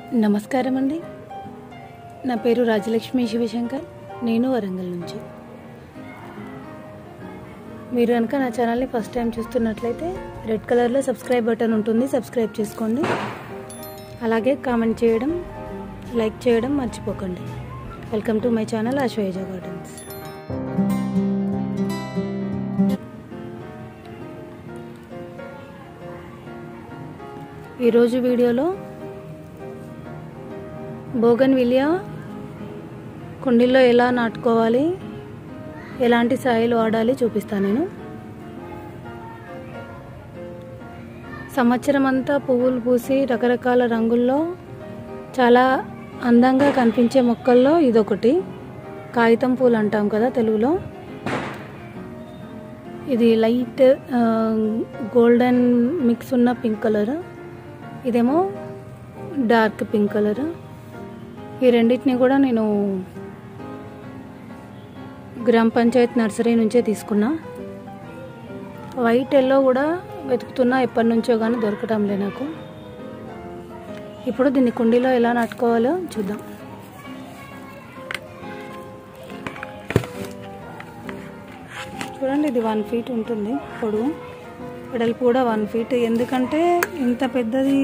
నమస్కారం అండి నా పేరు రాజలక్ష్మి శివశంకర్ నేను వరంగల్ నుంచి మీరు కనుక నా ఛానల్ని ఫస్ట్ టైం చూస్తున్నట్లయితే రెడ్ కలర్లో సబ్స్క్రైబ్ బటన్ ఉంటుంది సబ్స్క్రైబ్ చేసుకోండి అలాగే కామెంట్ చేయడం లైక్ చేయడం మర్చిపోకండి welcome to my channel Ashwayaja gardens ఈరోజు వీడియోలో బోగన్ విలియా కుండీల్లో ఎలా నాటుకోవాలి ఎలాంటి సాయిల్ వాడాలి చూపిస్తాను నేను సంవత్సరం అంతా పువ్వులు పూసి రకరకాల రంగుల్లో చాలా అందంగా కనిపించే మొక్కల్లో ఇదొకటి కాగితం పూలు అంటాం కదా తెలుగులో ఇది లైట్ గోల్డెన్ మిక్స్ ఉన్న పింక్ కలర్ ఇదేమో డార్క్ పింక్ కలర్ ఈ రెండింటిని కూడా నేను గ్రామ పంచాయత్ నర్సరీ నుంచే తీసుకున్నా వైట్ ఎల్లో కూడా వెతుకుతున్నా ఎప్పటి నుంచో కానీ దొరకటం లే నాకు ఇప్పుడు దీన్ని కుండీలో ఎలా నాటుకోవాలో చూద్దాం చూడండి ఇది వన్ ఫీట్ ఉంటుంది పొడవు వెడల్పు కూడా వన్ ఫీట్ ఎందుకంటే ఇంత పెద్దది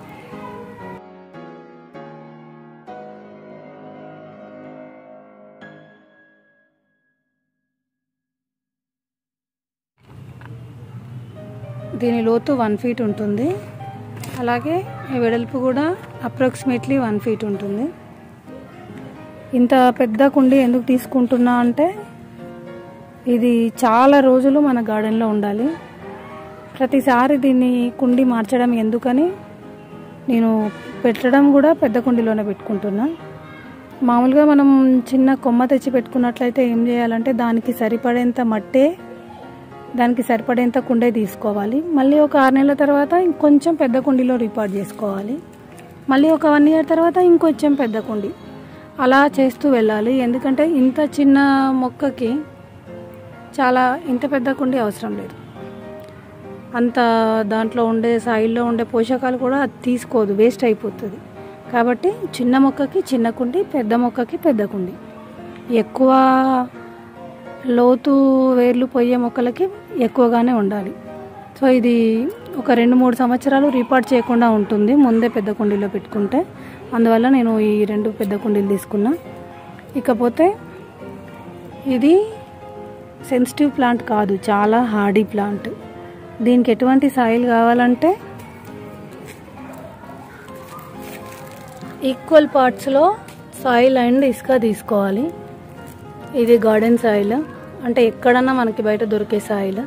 దీని లోతు వన్ ఫీట్ ఉంటుంది అలాగే వెడల్పు కూడా అప్రాక్సిమేట్లీ వన్ ఫీట్ ఉంటుంది ఇంత పెద్ద కుండి ఎందుకు తీసుకుంటున్నా అంటే ఇది చాలా రోజులు మన గార్డెన్లో ఉండాలి ప్రతిసారి దీన్ని కుండి మార్చడం ఎందుకని నేను పెట్టడం కూడా పెద్ద కుండీలోనే పెట్టుకుంటున్నా మామూలుగా మనం చిన్న కొమ్మ తెచ్చి పెట్టుకున్నట్లయితే ఏం చేయాలంటే దానికి సరిపడేంత మట్టే దానికి సరిపడేంత కుండే తీసుకోవాలి మళ్ళీ ఒక ఆరు నెలల తర్వాత ఇంకొంచెం పెద్ద కుండీలో రిపార్ట్ చేసుకోవాలి మళ్ళీ ఒక వన్ ఇయర్ తర్వాత ఇంకొంచెం పెద్ద కుండి అలా చేస్తూ వెళ్ళాలి ఎందుకంటే ఇంత చిన్న మొక్కకి చాలా ఇంత పెద్ద కుండి అవసరం లేదు అంత దాంట్లో ఉండే సాయిల్లో ఉండే పోషకాలు కూడా అది తీసుకోదు వేస్ట్ అయిపోతుంది కాబట్టి చిన్న మొక్కకి చిన్న కుండి పెద్ద మొక్కకి పెద్ద కుండి ఎక్కువ లోతు వేర్లు పోయే మొక్కలకి ఎక్కువగానే ఉండాలి సో ఇది ఒక రెండు మూడు సంవత్సరాలు రీపార్ట్ చేయకుండా ఉంటుంది ముందే పెద్ద కుండీలో పెట్టుకుంటే అందువల్ల నేను ఈ రెండు పెద్ద కుండీలు తీసుకున్నా ఇకపోతే ఇది సెన్సిటివ్ ప్లాంట్ కాదు చాలా హార్డీ ప్లాంట్ దీనికి ఎటువంటి సాయిల్ కావాలంటే ఈక్వల్ పార్ట్స్లో సాయిల్ అండ్ ఇసుక తీసుకోవాలి ఇది గార్డెన్ సాయిల్ అంటే ఎక్కడన్నా మనకి బయట దొరికే సాయిల్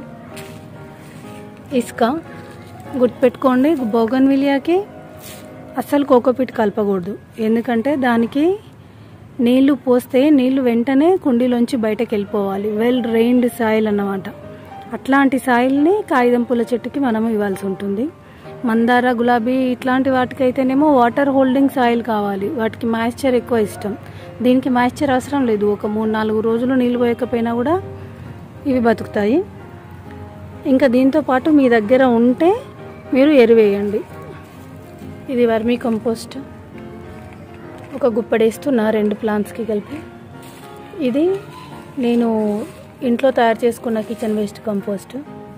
ఇసుక గుర్తుపెట్టుకోండి బోగన్ విలియాకి అస్సలు కోకోపీట్ కలపకూడదు ఎందుకంటే దానికి నీళ్లు పోస్తే నీళ్లు వెంటనే కుండీలోంచి బయటకు వెళ్ళిపోవాలి వెల్ రైన్డ్ సాయిల్ అన్నమాట అట్లాంటి సాయిల్ని కాగితం పూల చెట్టుకి మనం ఇవ్వాల్సి ఉంటుంది మందార గులాబీ ఇట్లాంటి వాటికైతేనేమో వాటర్ హోల్డింగ్ సాయిల్ కావాలి వాటికి మాయిశ్చర్ ఎక్కువ ఇష్టం దీనికి మాయిశ్చర్ అవసరం లేదు ఒక మూడు నాలుగు రోజులు నీళ్ళు పోయకపోయినా కూడా ఇవి బతుకుతాయి ఇంకా దీంతో పాటు మీ దగ్గర ఉంటే మీరు ఎరువేయండి ఇది వర్మీ కంపోస్ట్ ఒక గుప్పడేస్తున్నా రెండు ప్లాంట్స్కి కలిపి ఇది నేను ఇంట్లో తయారు చేసుకున్న కిచెన్ వేస్ట్ కంపోస్ట్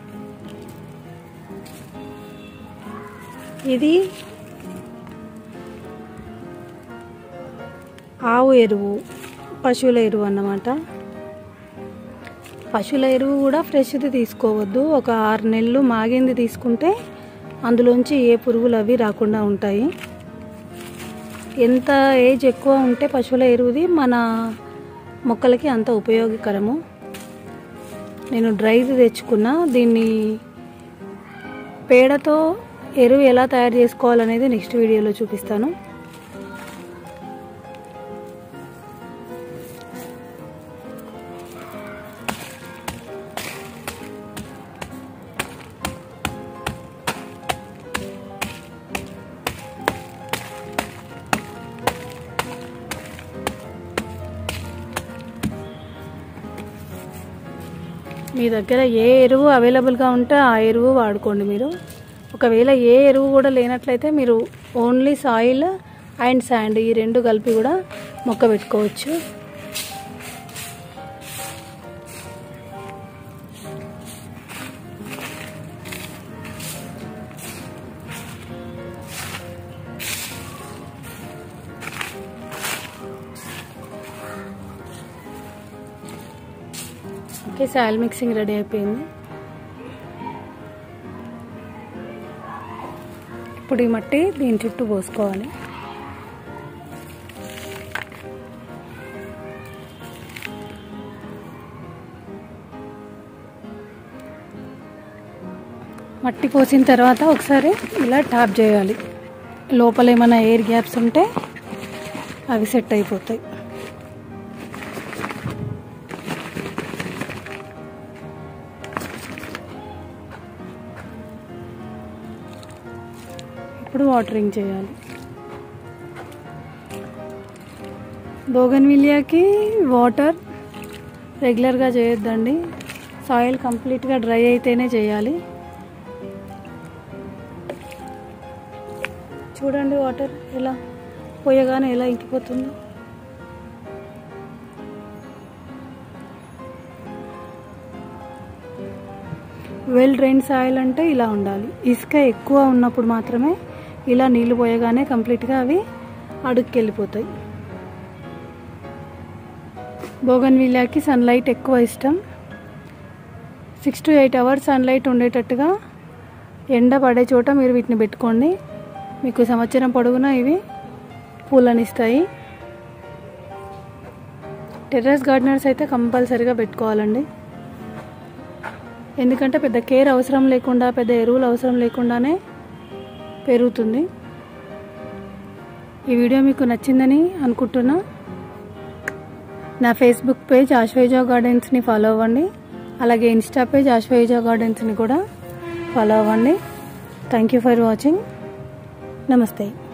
ఇది ఆవు ఎరువు పశువుల ఎరువు అన్నమాట పశువుల ఎరువు కూడా ఫ్రెష్ది తీసుకోవద్దు ఒక ఆరు నెలలు మాగింది తీసుకుంటే అందులోంచి ఏ పురుగులు అవి రాకుండా ఉంటాయి ఎంత ఏజ్ ఎక్కువ ఉంటే పశువుల ఎరువుది మన మొక్కలకి అంత ఉపయోగకరము నేను డ్రైది తెచ్చుకున్నా దీన్ని పేడతో ఎరువు ఎలా తయారు చేసుకోవాలనేది నెక్స్ట్ వీడియోలో చూపిస్తాను మీ దగ్గర ఏ ఎరువు అవైలబుల్గా ఉంటే ఆ ఎరువు వాడుకోండి మీరు ఒకవేళ ఏ ఎరువు కూడా లేనట్లయితే మీరు ఓన్లీ సాయిల్ అండ్ శాండ్ ఈ రెండు కలిపి కూడా మొక్క పెట్టుకోవచ్చు ఓకే సాయిల్ మిక్సింగ్ రెడీ అయిపోయింది ఇప్పుడు ఈ మట్టి దీని చుట్టూ పోసుకోవాలి మట్టి పోసిన తర్వాత ఒకసారి ఇలా ట్యాప్ చేయాలి లోపల ఏమైనా ఎయిర్ గ్యాప్స్ ఉంటే అవి సెట్ అయిపోతాయి ఇప్పుడు వాటరింగ్ చేయాలి బోగన్విలియాకి వాటర్ రెగ్యులర్గా చేయొద్దండి సాయిల్ కంప్లీట్గా డ్రై అయితేనే చేయాలి చూడండి వాటర్ ఎలా పోయగానే ఎలా ఇంకిపోతుందో వెల్ డ్రైన్ సాయిల్ అంటే ఇలా ఉండాలి ఇసుక ఎక్కువ ఉన్నప్పుడు మాత్రమే ఇలా నీళ్లు పోయగానే కంప్లీట్గా అవి అడుక్కి వెళ్ళిపోతాయి బోగన్ విల్లాకి సన్లైట్ ఎక్కువ ఇష్టం six to eight hours sunlight ఉండేటట్టుగా ఎండ పడే చోట మీరు వీటిని పెట్టుకోండి మీకు సంవత్సరం పొడవునా ఇవి పూలనిస్తాయి టెర్రస్ గార్డెనర్స్ అయితే కంపల్సరీగా పెట్టుకోవాలండి ఎందుకంటే పెద్ద కేర్ అవసరం లేకుండా పెద్ద ఎరువులు అవసరం లేకుండానే పెరుగుతుంది ఈ వీడియో మీకు నచ్చిందని అనుకుంటున్నా నా ఫేస్బుక్ పేజ్ ఆశ్వేజా గార్డెన్స్ని ఫాలో అవ్వండి అలాగే ఇన్స్టా పేజ్ ఆశ్వేజా గార్డెన్స్ని కూడా ఫాలో అవ్వండి థ్యాంక్ యూ ఫర్ వాచింగ్ నమస్తే